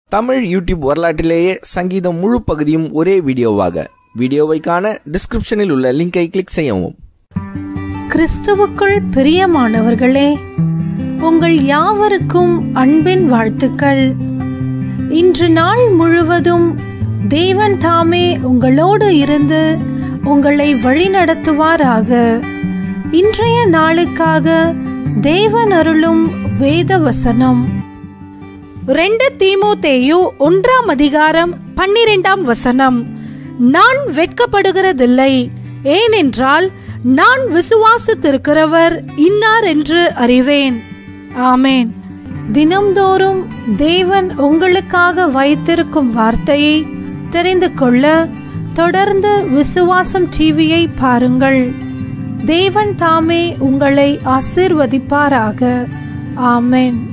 Tamil YouTube வரலாற்றிலேயே சங்கீதம் முழு பகுதியும் ஒரே வீடியோவாக வீடியோவை காண டிஸ்கிரிப்ஷனில் உள்ள லிங்கை கிளிக் செய்யவும் கிறிஸ்துவுக்குள் பிரியமானவர்களே உங்கள் யாவருக்கும் அன்பின் வாழ்த்துக்கள் இன்று நாள் முழுவதும் தேவன் தாமே உங்களோடு இருந்து உங்களை வழிநடத்துவாராக இன்றைய நாளுக்காக தேவன் அருளும் வேத வசனம் ரெண்டு தீமோத்தேயு ஒன்றாம் அதிகாரம் பன்னிரெண்டாம் வசனம் நான் வெட்கப்படுகிறதில்லை ஏனென்றால் நான் விசுவாசித்திருக்கிறவர் இன்னார் என்று அறிவேன் ஆமேன் தினம்தோறும் தேவன் உங்களுக்காக வைத்திருக்கும் வார்த்தையை தெரிந்து கொள்ள தொடர்ந்து விசுவாசம் டிவியை பாருங்கள் தேவன் தாமே உங்களை ஆசீர்வதிப்பாராக ஆமென்